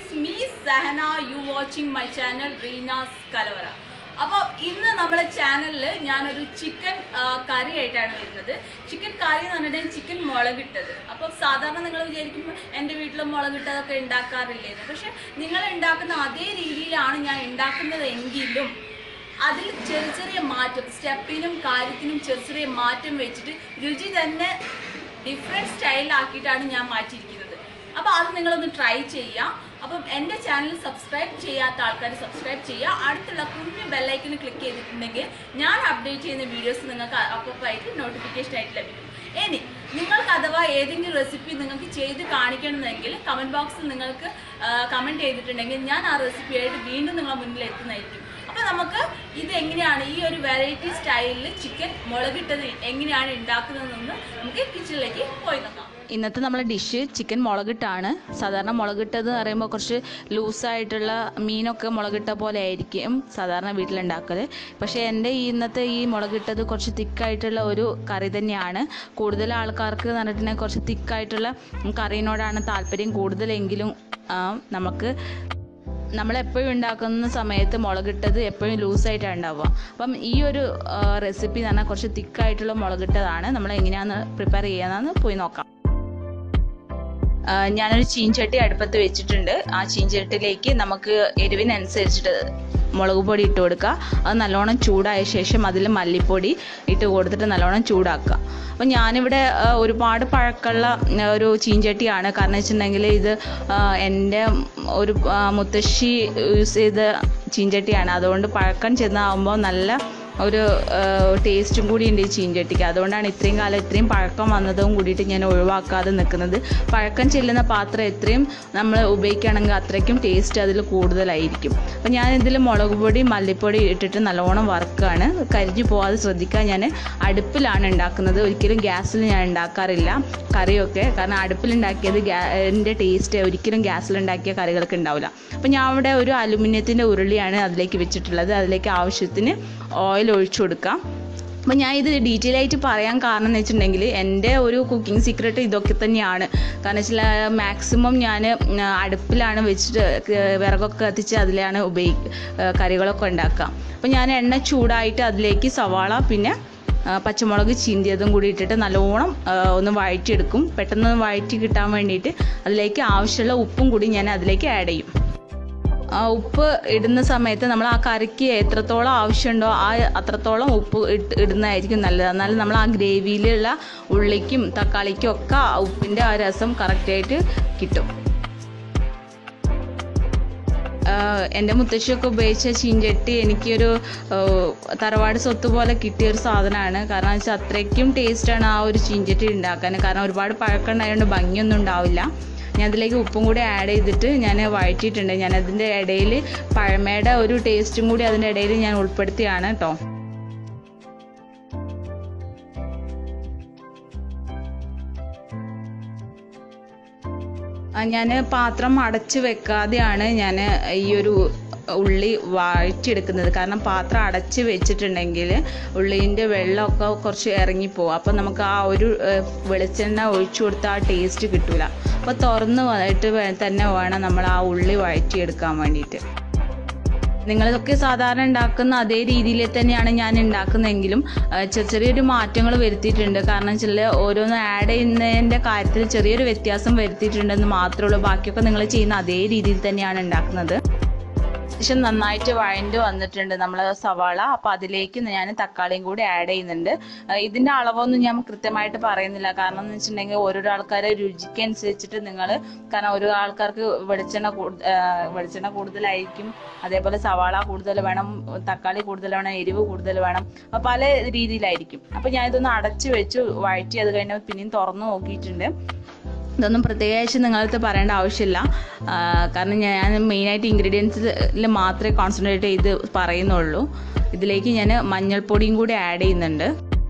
it's me Sahana you watching my channel Reena's Kalavara അപ്പോൾ ഇന്ന് നമ്മുടെ ചാനലിൽ ഞാനൊരു ചിക്കൻ കറി ആയിട്ടാണ് വരുന്നത് ചിക്കൻ കറി എന്ന് പറഞ്ഞിട്ടുണ്ടെങ്കിൽ ചിക്കൻ മുളകിട്ടത് അപ്പോൾ സാധാരണ നിങ്ങൾ വിചാരിക്കുമ്പോൾ എൻ്റെ വീട്ടിൽ മുളകിട്ടതൊക്കെ ഉണ്ടാക്കാറില്ലേന്ന് പക്ഷെ നിങ്ങൾ ഉണ്ടാക്കുന്ന അതേ രീതിയിലാണ് ഞാൻ ഉണ്ടാക്കുന്നത് എങ്കിലും അതിൽ ചെറിയ ചെറിയ മാറ്റം സ്റ്റെപ്പിനും കാര്യത്തിനും ചെറിയ ചെറിയ മാറ്റം വെച്ചിട്ട് രുചി തന്നെ ഡിഫറെൻറ്റ് സ്റ്റൈലിലാക്കിയിട്ടാണ് ഞാൻ മാറ്റിയിരിക്കുന്നത് അപ്പോൾ അത് നിങ്ങളൊന്ന് ട്രൈ ചെയ്യാം അപ്പം എൻ്റെ ചാനൽ സബ്സ്ക്രൈബ് ചെയ്യാത്ത ആൾക്കാർ സബ്സ്ക്രൈബ് ചെയ്യുക അടുത്തുള്ള കുഞ്ഞു ബെല്ലൈക്കന് ക്ലിക്ക് ചെയ്തിട്ടുണ്ടെങ്കിൽ ഞാൻ അപ്ഡേറ്റ് ചെയ്യുന്ന വീഡിയോസ് നിങ്ങൾക്ക് അപ്പപ്പായിട്ട് നോട്ടിഫിക്കേഷൻ ആയിട്ട് ലഭിക്കും ഇനി നിങ്ങൾക്ക് അഥവാ ഏതെങ്കിലും റെസിപ്പി നിങ്ങൾക്ക് ചെയ്ത് കാണിക്കണമെന്നെങ്കിൽ കമൻറ്റ് ബോക്സിൽ നിങ്ങൾക്ക് കമൻറ്റ് ചെയ്തിട്ടുണ്ടെങ്കിൽ ഞാൻ ആ റെസിപ്പി ആയിട്ട് വീണ്ടും നിങ്ങളെ മുന്നിൽ എത്തുന്നതായിരിക്കും അപ്പോൾ നമുക്ക് ഇത് എങ്ങനെയാണ് ഈ ഒരു വെറൈറ്റി സ്റ്റൈലിൽ ചിക്കൻ മുളകിട്ടത് എങ്ങനെയാണ് ഉണ്ടാക്കുന്നതെന്ന് നമുക്ക് കിച്ചണിലേക്ക് പോയി നോക്കാം ഇന്നത്തെ നമ്മളെ ഡിഷ് ചിക്കൻ മുളകിട്ടാണ് സാധാരണ മുളകിട്ടത് എന്ന് പറയുമ്പോൾ കുറച്ച് ലൂസായിട്ടുള്ള മീനൊക്കെ മുളകിട്ട പോലെ ആയിരിക്കും സാധാരണ വീട്ടിലുണ്ടാക്കൽ പക്ഷേ എൻ്റെ ഈ ഇന്നത്തെ ഈ മുളകിട്ടത് കുറച്ച് തിക്കായിട്ടുള്ള ഒരു കറി തന്നെയാണ് കൂടുതൽ ആൾക്കാർക്ക് എന്ന് പറഞ്ഞിട്ടുണ്ടെങ്കിൽ കുറച്ച് തിക്കായിട്ടുള്ള കറീനോടാണ് താല്പര്യം കൂടുതലെങ്കിലും ആ, നമുക്ക് നമ്മളെപ്പോഴും ഉണ്ടാക്കുന്ന സമയത്ത് മുളകിട്ടത് എപ്പോഴും ലൂസായിട്ടാണ് ഉണ്ടാവുക അപ്പം ഈ ഒരു റെസിപ്പി എന്ന് പറഞ്ഞാൽ കുറച്ച് തിക്കായിട്ടുള്ള മുളകിട്ടതാണ് നമ്മൾ എങ്ങനെയാണെന്ന് പ്രിപ്പയർ ചെയ്യാമെന്ന് പോയി നോക്കാം ആ, ഞാനൊരു ചീൻചട്ടി അടുപ്പത്ത് വെച്ചിട്ടുണ്ട് ആ ചീൻചട്ടിയിലേക്ക് നമുക്ക് എരിവിനനുസരിച്ചിട്ട് മുളക് പൊടി ഇട്ട് കൊടുക്കുക അത് നല്ലോണം ചൂടായ ശേഷം അതിൽ മല്ലിപ്പൊടി ഇട്ട് കൊടുത്തിട്ട് നല്ലോണം ചൂടാക്കുക അപ്പം ഞാനിവിടെ ആ, ഒരുപാട് പഴക്കമുള്ള ആ, ഒരു ചീൻചട്ടിയാണ് കാരണം വെച്ചിട്ടുണ്ടെങ്കിൽ ഇത് ആ, എൻ്റെ ഒരു ആ, മുത്തശ്ശി യൂസ് ചെയ്ത ചീൻചട്ടിയാണ് അതുകൊണ്ട് പഴക്കം ചെന്നാകുമ്പോൾ നല്ല ഒരു ടേസ്റ്റും കൂടി ഉണ്ട് ഈ ചീഞ്ചട്ടിക്ക് അതുകൊണ്ടാണ് ഇത്രയും കാലം ഇത്രയും പഴക്കം വന്നതും കൂടിയിട്ട് ഞാൻ ഒഴിവാക്കാതെ നിൽക്കുന്നത് പഴക്കം ചെല്ലുന്ന പാത്രം എത്രയും നമ്മൾ ഉപയോഗിക്കുകയാണെങ്കിൽ അത്രയ്ക്കും ടേസ്റ്റ് അതിൽ കൂടുതലായിരിക്കും അപ്പം ഞാൻ ഇതിൽ മുളക് പൊടി മല്ലിപ്പൊടി ഇട്ടിട്ട് നല്ലോണം വറുക്കുകയാണ് കരിഞ്ഞു പോകാതെ ശ്രദ്ധിക്കാൻ ഞാൻ അടുപ്പിലാണ് ഉണ്ടാക്കുന്നത് ഒരിക്കലും ഗ്യാസിൽ ഞാൻ ഉണ്ടാക്കാറില്ല കറിയൊക്കെ കാരണം അടുപ്പിലുണ്ടാക്കിയത് ഗ്യാൻ്റെ ടേസ്റ്റ് ഒരിക്കലും ഗ്യാസിലുണ്ടാക്കിയ കറികൾക്ക് ഉണ്ടാവില്ല അപ്പം ഞാൻ അവിടെ ഒരു അലുമിനിയത്തിൻ്റെ ഉരുളിയാണ് അതിലേക്ക് വെച്ചിട്ടുള്ളത് അതിലേക്ക് ആവശ്യത്തിന് ഓയിൽ ഒഴിച്ചു കൊടുക്കാം അപ്പം ഞാൻ ഇത് ഡീറ്റെയിൽ ആയിട്ട് പറയാൻ കാരണം എന്ന് വെച്ചിട്ടുണ്ടെങ്കിൽ എൻ്റെ ഒരു കുക്കിംഗ് സീക്രട്ട് ഇതൊക്കെ തന്നെയാണ് കാരണം വെച്ചാൽ മാക്സിമം ഞാൻ അടുപ്പിലാണ് വെച്ചിട്ട് വിറകൊക്കെ കത്തിച്ച് അതിലാണ് ഉപയോഗിക്കുക കറികളൊക്കെ ഉണ്ടാക്കുക അപ്പം ഞാൻ എണ്ണ ചൂടായിട്ട് അതിലേക്ക് സവാള പിന്നെ ആ, പച്ചമുളക് ചീന്തിയതും കൂടി ഇട്ടിട്ട് നല്ലോണം ആ, ഒന്ന് വഴറ്റിയെടുക്കും പെട്ടെന്ന് വഴറ്റി കിട്ടാൻ വേണ്ടിയിട്ട് അതിലേക്ക് ആവശ്യമുള്ള ഉപ്പും കൂടി ഞാൻ അതിലേക്ക് ആഡ് ചെയ്യും ആ ഉപ്പ് ഇടുന്ന സമയത്ത് നമ്മൾ ആ കറിക്ക് എത്രത്തോളം ആവശ്യമുണ്ടോ ആ അത്രത്തോളം ഉപ്പ് ഇട്ട് ഇടുന്നതായിരിക്കും നല്ലത് എന്നാലും നമ്മൾ ആ ഗ്രേവിയിലുള്ള ഉള്ളിക്കും തക്കാളിക്കും ഒക്കെ ആ ഉപ്പിൻ്റെ ആ രസം കറക്റ്റായിട്ട് കിട്ടും ആഹ് എൻ്റെ മുത്തശ്ശിയൊക്കെ ഉപയോഗിച്ച ചീഞ്ചട്ടി എനിക്കൊരു ആഹ് തറവാട് സ്വത്ത് പോലെ കിട്ടിയ ഒരു സാധനമാണ് കാരണം വെച്ചാൽ അത്രയ്ക്കും ടേസ്റ്റാണ് ആ ഒരു ചീഞ്ചട്ടി ഉണ്ടാക്കാൻ കാരണം ഒരുപാട് പഴക്കം ഉണ്ടായതുകൊണ്ട് ഭംഗിയൊന്നും ഉണ്ടാവില്ല ഞാൻ അതിലേക്ക് ഉപ്പും കൂടി ആഡ് ചെയ്തിട്ട് ഞാൻ വഴറ്റിയിട്ടുണ്ട് ഞാൻ അതിൻ്റെ ഇടയിൽ പഴമയുടെ ഒരു ടേസ്റ്റും കൂടി അതിൻ്റെ ഇടയിൽ ഞാൻ ഉൾപ്പെടുത്തിയാണ് കേട്ടോ ഞാൻ പാത്രം അടച്ച് വെക്കാതെയാണ് ഞാൻ ഈ ഒരു ഉള്ളി വഴറ്റിയെടുക്കുന്നത് കാരണം പാത്രം അടച്ച് വെച്ചിട്ടുണ്ടെങ്കിൽ ഉള്ളീൻ്റെ വെള്ളമൊക്കെ കുറച്ച് ഇറങ്ങിപ്പോവും അപ്പോൾ നമുക്ക് ആ ഒരു ഏഹ്, വെളിച്ചെണ്ണ ഒഴിച്ചു കൊടുത്താൽ ആ ടേസ്റ്റ് കിട്ടില്ല അപ്പോൾ തുറന്ന് വന്നിട്ട് വേ- തന്നെ വേണം നമ്മൾ ആ ഉള്ളി വഴറ്റിയെടുക്കാൻ വേണ്ടിയിട്ട് നിങ്ങളൊക്കെ സാധാരണ ഉണ്ടാക്കുന്ന അതേ രീതിയിൽ തന്നെയാണ് ഞാൻ ഉണ്ടാക്കുന്നതെങ്കിലും ആ, ചെറിയ ചെറിയൊരു മാറ്റങ്ങൾ വരുത്തിയിട്ടുണ്ട് കാരണം വെച്ചാൽ ഓരോന്ന് ആഡ് ചെയ്യുന്നതിൻ്റെ കാര്യത്തിൽ ചെറിയൊരു വ്യത്യാസം വരുത്തിയിട്ടുണ്ടെന്ന് മാത്രമേ ഉള്ളൂ ബാക്കിയൊക്കെ നിങ്ങൾ ചെയ്യുന്ന അതേ രീതിയിൽ തന്നെയാണ് ഉണ്ടാക്കുന്നത് അത്യാവശ്യം നന്നായിട്ട് വഴണ്ട് വന്നിട്ടുണ്ട് നമ്മൾ സവാള അപ്പോൾ അതിലേക്ക് ഞാൻ തക്കാളിയും കൂടി ആഡ് ചെയ്യുന്നുണ്ട് ആ, ഇതിന്റെ അളവൊന്നും ഞാൻ കൃത്യമായിട്ട് പറയുന്നില്ല കാരണം എന്ന് വെച്ചിട്ടുണ്ടെങ്കിൽ ഓരോരോ ആൾക്കാരെ രുചിക്ക് അനുസരിച്ചിട്ട് നിങ്ങൾ കാരണം ഓരോ ആൾക്കാർക്ക് വെളിച്ചെണ്ണ കൂടു- ആ, വെളിച്ചെണ്ണ കൂടുതലായിരിക്കും അതേപോലെ സവാള കൂടുതൽ വേണം തക്കാളി കൂടുതൽ വേണം എരിവ് കൂടുതൽ വേണം അപ്പോൾ പല രീതിയിലായിരിക്കും അപ്പോൾ ഞാൻ ഇതൊന്ന് അടച്ചു വെച്ച് വഴറ്റി അത് കഴിഞ്ഞാൽ പിന്നെയും തുറന്നു നോക്കിയിട്ടുണ്ട് ഇതൊന്നും പ്രത്യേകിച്ച് നിങ്ങളടുത്ത് പറയേണ്ട ആവശ്യമില്ല ആ, കാരണം ഞാൻ മെയിനായിട്ട് ഇൻഗ്രീഡിയൻസിൽ മാത്രമേ കോൺസെൻട്രേറ്റ് ചെയ്ത് പറയുന്നുള്ളൂ ഇതിലേക്ക് ഞാൻ മഞ്ഞൾപ്പൊടിയും കൂടി ആഡ് ചെയ്യുന്നുണ്ട്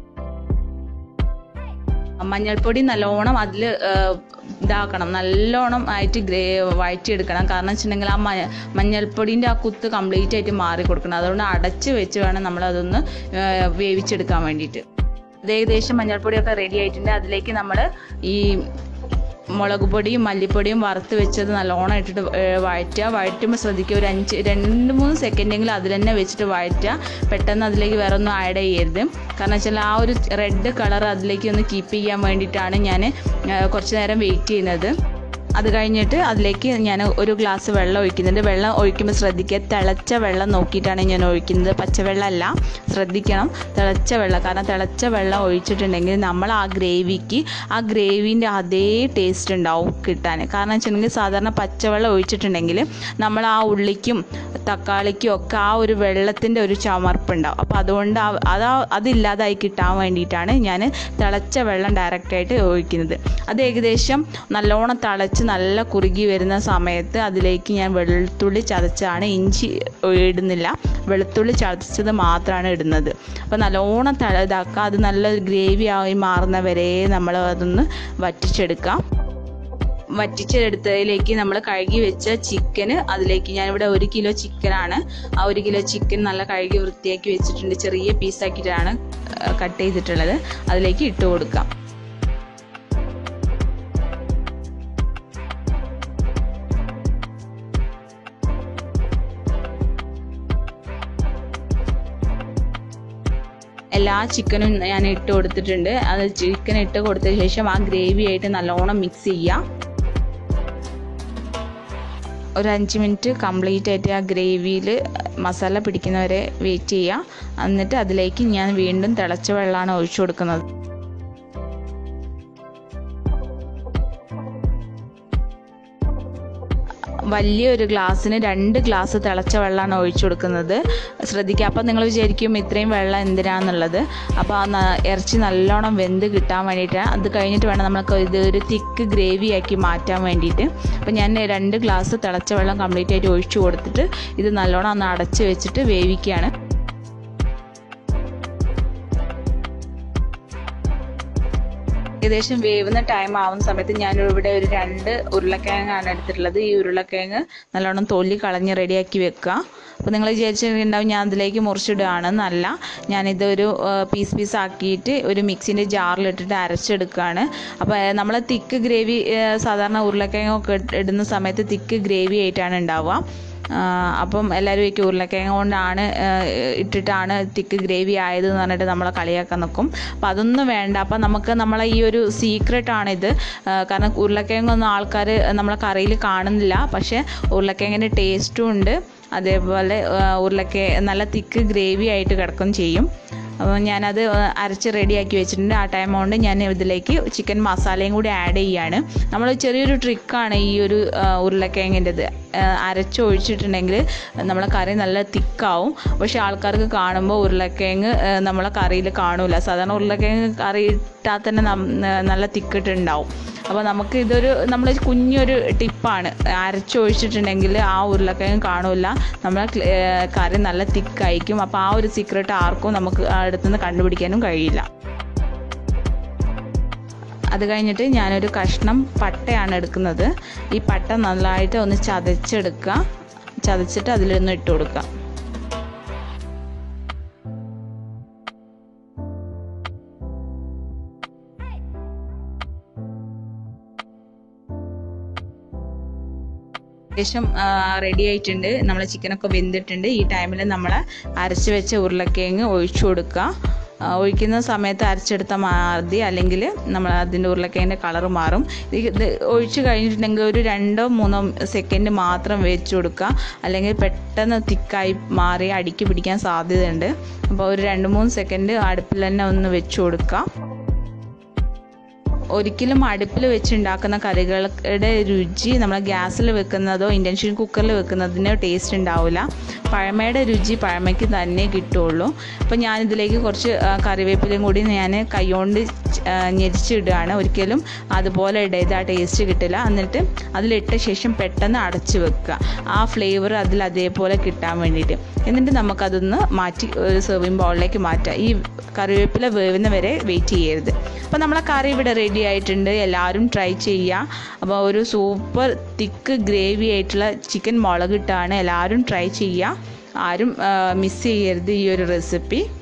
മഞ്ഞൾപ്പൊടി നല്ലോണം അതിൽ ഇതാക്കണം നല്ലോണം ആയിട്ട് ഗ്രേ വഴറ്റിയെടുക്കണം കാരണം വെച്ചിട്ടുണ്ടെങ്കിൽ ആ മ മഞ്ഞൾപ്പൊടിൻ്റെ ആ കുത്ത് കംപ്ലീറ്റ് ആയിട്ട് മാറി കൊടുക്കണം അതുകൊണ്ട് അടച്ച് വെച്ച് വേണം നമ്മളതൊന്ന് ആ, വേവിച്ചെടുക്കാൻ വേണ്ടിയിട്ട് ഇത് ഏകദേശം മഞ്ഞൾപ്പൊടിയൊക്കെ റെഡി ആയിട്ടുണ്ട് അതിലേക്ക് നമ്മൾ ഈ മുളക് പൊടിയും മല്ലിപ്പൊടിയും വറുത്ത് വെച്ചത് നല്ലോണം ഇട്ടിട്ട് ഏഹ് വഴറ്റുക വഴറ്റുമ്പോൾ ശ്രദ്ധിക്കുക ഒരു അഞ്ച് രണ്ട് മൂന്ന് സെക്കൻഡെങ്കിലും അതിൽ തന്നെ വെച്ചിട്ട് വഴറ്റുക പെട്ടെന്ന് അതിലേക്ക് വേറെ ഒന്നും ആഡ് ചെയ്യരുത് കാരണം വെച്ചാൽ ആ ഒരു റെഡ് കളർ അതിലേക്ക് ഒന്ന് കീപ്പ് ചെയ്യാൻ വേണ്ടിയിട്ടാണ് ഞാൻ കുറച്ച് നേരം വെയിറ്റ് ചെയ്യുന്നത് അത് കഴിഞ്ഞിട്ട് അതിലേക്ക് ഞാൻ ഒരു ഗ്ലാസ് വെള്ളം ഒഴിക്കുന്നുണ്ട് വെള്ളം ഒഴിക്കുമ്പോൾ ശ്രദ്ധിക്കുക തിളച്ച വെള്ളം നോക്കിയിട്ടാണ് ഞാൻ ഒഴിക്കുന്നത് പച്ചവെള്ളമല്ല ശ്രദ്ധിക്കണം തിളച്ച വെള്ളം കാരണം തിളച്ച വെള്ളം ഒഴിച്ചിട്ടുണ്ടെങ്കിൽ നമ്മൾ ആ ഗ്രേവിക്ക് ആ ഗ്രേവിൻ്റെ അതേ ടേസ്റ്റ് ഉണ്ടാവും കിട്ടാൻ കാരണം വെച്ചിട്ടുണ്ടെങ്കിൽ സാധാരണ പച്ചവെള്ളം ഒഴിച്ചിട്ടുണ്ടെങ്കിൽ നമ്മൾ ആ ഉള്ളിക്കും തക്കാളിക്കും ഒക്കെ ആ ഒരു വെള്ളത്തിൻ്റെ ഒരു ചമർപ്പുണ്ടാവും അപ്പോൾ അതുകൊണ്ട് ആ- അതാ അതില്ലാതായി കിട്ടാൻ വേണ്ടിയിട്ടാണ് ഞാൻ തിളച്ച വെള്ളം ഡയറക്റ്റായിട്ട് ഒഴിക്കുന്നത് അത് ഏകദേശം നല്ലോണം തിളച്ച് നല്ല കുറുകി വരുന്ന സമയത്ത് അതിലേക്ക് ഞാൻ വെളുത്തുള്ളി ചതച്ചാണ് ഇഞ്ചി ഇടുന്നില്ല വെളുത്തുള്ളി ചതച്ചത് മാത്രമാണ് ഇടുന്നത് അപ്പോൾ നല്ലോണം തള ഇതാക്കുക അത് നല്ല ഗ്രേവി ആയി മാറുന്നവരെ നമ്മൾ അതൊന്ന് വറ്റിച്ചെടുക്കാം വറ്റിച്ചെടുത്തതിലേക്ക് നമ്മൾ കഴുകി വെച്ച ചിക്കന് അതിലേക്ക് ഞാനിവിടെ ഒരു കിലോ ചിക്കനാണ് ആ ഒരു കിലോ ചിക്കൻ നല്ല കഴുകി വൃത്തിയാക്കി വെച്ചിട്ടുണ്ട് ചെറിയ പീസാക്കിയിട്ടാണ് കട്ട് ചെയ്തിട്ടുള്ളത് അതിലേക്ക് ഇട്ട് കൊടുക്കാം എല്ലാ ചിക്കനും ഞാൻ ഇട്ട് കൊടുത്തിട്ടുണ്ട് അത് ചിക്കൻ ഇട്ട് കൊടുത്ത ശേഷം ആ ഗ്രേവി ആയിട്ട് നല്ലോണം മിക്സ് ചെയ്യാം ഒരു അഞ്ച് മിനിറ്റ് കംപ്ലീറ്റ് ആയിട്ട് ആ ഗ്രേവിയിൽ മസാല പിടിക്കുന്നവരെ വെയിറ്റ് ചെയ്യുക എന്നിട്ട് അതിലേക്ക് ഞാൻ വീണ്ടും തിളച്ച വെള്ളമാണ് ഒഴിച്ചു കൊടുക്കുന്നത് വലിയൊരു ഗ്ലാസ്സിന് രണ്ട് ഗ്ലാസ് തിളച്ച വെള്ളമാണ് ഒഴിച്ചു കൊടുക്കുന്നത് ശ്രദ്ധിക്കുക അപ്പോൾ നിങ്ങൾ വിചാരിക്കും ഇത്രയും വെള്ളം എന്തിനാന്നുള്ളത് അപ്പോൾ ആ ന- ഇറച്ചി നല്ലോണം വെന്ത് കിട്ടാൻ വേണ്ടിയിട്ട് അത് കഴിഞ്ഞിട്ട് വേണം നമുക്ക് ഇത് ഒരു തിക്ക് ഗ്രേവി ആക്കി മാറ്റാൻ വേണ്ടിയിട്ട് അപ്പോൾ ഞാൻ രണ്ട് ഗ്ലാസ് തിളച്ച വെള്ളം കംപ്ലീറ്റ് ആയിട്ട് ഒഴിച്ചു കൊടുത്തിട്ട് ഇത് നല്ലോണം ഒന്ന് അടച്ച് വെച്ചിട്ട് വേവിക്കുകയാണ് ഏകദേശം വേവുന്ന ടൈം ആവുന്ന സമയത്ത് ഞാൻ ഇവിടെ ഒരു രണ്ട് ഉരുളക്കിഴങ്ങാണ് എടുത്തിട്ടുള്ളത് ഈ ഉരുളക്കിഴങ്ങ് നല്ലോണം തൊല്ലി കളഞ്ഞ് റെഡിയാക്കി വെക്കുക അപ്പോൾ നിങ്ങൾ വിചാരിച്ചിട്ടുണ്ടാവും ഞാൻ അതിലേക്ക് മുറിച്ചിടുകയാണെന്നല്ല ഞാനിത് ഒരു പീസ് പീസ് ആക്കിയിട്ട് ഒരു മിക്സിൻ്റെ ജാറിലിട്ടിട്ട് അരച്ചെടുക്കുകയാണ് അപ്പോൾ നമ്മൾ തിക്ക് ഗ്രേവി സാധാരണ ഉരുളക്കിഴങ്ങൊക്കെ ഇടുന്ന സമയത്ത് തിക്ക് ഗ്രേവി ആയിട്ടാണ് ഉണ്ടാവുക ആ, അപ്പം എല്ലാവരും ഈ ഉരുളക്കിഴങ്ങ് കൊണ്ടാണ് ആ, ഇട്ടിട്ടാണ് തിക്ക് ഗ്രേവി ആയത് എന്ന് പറഞ്ഞിട്ട് നമ്മളെ കളിയാക്കാൻ നിൽക്കും അപ്പം അതൊന്നും വേണ്ട അപ്പം നമുക്ക് നമ്മളെ ഈ ഒരു സീക്രട്ട് ആണിത് ആ, കാരണം ഉരുളക്കിഴങ്ങൊന്നും ആൾക്കാർ നമ്മളെ കറിയിൽ കാണുന്നില്ല പക്ഷേ ഉരുളക്കിഴങ്ങിൻ്റെ ടേസ്റ്റും ഉണ്ട് അതേപോലെ ആ, ഉരുളക്കിഴ നല്ല തിക്ക് ഗ്രേവി ആയിട്ട് കിടക്കും ചെയ്യും അപ്പോൾ ഞാനത് അരച്ച് റെഡിയാക്കി വെച്ചിട്ടുണ്ട് ആ ടൈം കൊണ്ട് ഞാൻ ഇതിലേക്ക് ചിക്കൻ മസാലയും കൂടി ആഡ് ചെയ്യാണ് നമ്മൾ ചെറിയൊരു ട്രിക്കാണ് ഈ ഒരു ആ, ഉരുളക്കിഴങ്ങിൻ്റെത് അരച്ചൊഴിച്ചിട്ടുണ്ടെങ്കിൽ നമ്മളെ കറി നല്ല തിക്കാവും പക്ഷേ ആൾക്കാർക്ക് കാണുമ്പോൾ ഉരുളക്കിഴങ്ങ് ആ, നമ്മളെ കറിയിൽ കാണൂല സാധാരണ ഉരുളക്കിഴങ്ങ് കറി ഇട്ടാൽ തന്നെ നം- നല്ല തിക്കിട്ടുണ്ടാവും അപ്പോൾ നമുക്ക് ഇതൊരു നമ്മൾ കുഞ്ഞൊരു ടിപ്പാണ് അരച്ചൊഴിച്ചിട്ടുണ്ടെങ്കിൽ ആ ഉരുളക്കിഴങ്ങ് കാണൂല നമ്മളെ ക്ല- ഏർ കറി നല്ല തിക്കായിരിക്കും അപ്പോൾ ആ ഒരു സീക്രട്ട് ആർക്കും നമുക്ക് അടുത്തുനിന്ന് കണ്ടുപിടിക്കാനും കഴിയില്ല അത് കഴിഞ്ഞിട്ട് ഞാനൊരു കഷ്ണം പട്ടയാണ് എടുക്കുന്നത് ഈ പട്ട നന്നായിട്ട് ഒന്ന് ചതച്ചെടുക്കുക ചതച്ചിട്ട് അതിലൊന്ന് ഇട്ട് കൊടുക്കുക ഏകദേശം റെഡി ആയിട്ടുണ്ട് നമ്മളെ ചിക്കനൊക്കെ വെന്തിട്ടുണ്ട് ഈ ടൈമിൽ നമ്മൾ അരച്ച് വെച്ച ഉരുളക്കിഴങ്ങ് ഒഴിച്ചു കൊടുക്കുക ആ, ഒഴിക്കുന്ന സമയത്ത് അരച്ചെടുത്ത മതി അല്ലെങ്കിൽ നമ്മൾ അതിൻ്റെ ഉരുളക്കിഴങ്ങിൻ്റെ കളർ മാറും ഇത് ഇത് ഒഴിച്ച് കഴിഞ്ഞിട്ടുണ്ടെങ്കിൽ ഒരു രണ്ടോ മൂന്നോ സെക്കൻഡ് മാത്രം വെച്ച് കൊടുക്കുക അല്ലെങ്കിൽ പെട്ടെന്ന് തിക്കായി മാറി അടിക്ക് പിടിക്കാൻ സാധ്യതയുണ്ട് അപ്പോൾ ഒരു രണ്ട് മൂന്ന് സെക്കൻഡ് അടുപ്പിൽ തന്നെ ഒന്ന് വെച്ച് കൊടുക്കുക ഒരിക്കലും അടുപ്പിൽ വെച്ചുണ്ടാക്കുന്ന കറികളുടെ രുചി നമ്മൾ ഗ്യാസിൽ വെക്കുന്നതോ ഇൻഡക്ഷൻ കുക്കറിൽ വെക്കുന്നതിനോ ടേസ്റ്റ് ഉണ്ടാവില്ല പഴമയുടെ രുചി പഴമയ്ക്ക് തന്നെ കിട്ടുള്ളൂ അപ്പോൾ ഞാനിതിലേക്ക് കുറച്ച് ആ, കറിവേപ്പിലയും കൂടി ഞാൻ കൈകൊണ്ട് ച- ആ, ഞെരിച്ചിടുകയാണ് ഒരിക്കലും അതുപോലെ ഇടരുത് ആ ടേസ്റ്റ് കിട്ടില്ല എന്നിട്ട് അതിലിട്ട ശേഷം പെട്ടെന്ന് അടച്ച് വെക്കുക ആ ഫ്ലേവർ അതിൽ അതേപോലെ കിട്ടാൻ വേണ്ടിയിട്ട് എന്നിട്ട് നമുക്കതൊന്ന് മാറ്റി ഒരു സെർവിങ് ബൗളിലേക്ക് മാറ്റാം ഈ കറിവേപ്പില വേവുന്ന വരെ വെയിറ്റ് ചെയ്യരുത് അപ്പോൾ നമ്മളെ കറി ഇവിടെ റെഡി ആയിട്ടുണ്ട് എല്ലാവരും ട്രൈ ചെയ്യുക അപ്പോൾ ഒരു സൂപ്പർ തിക്ക് ഗ്രേവി ആയിട്ടുള്ള ചിക്കൻ മുളകിട്ടാണ് എല്ലാവരും ട്രൈ ചെയ്യുക ആരും മിസ് ചെയ്യരുത് ഈ ഒരു റെസിപ്പി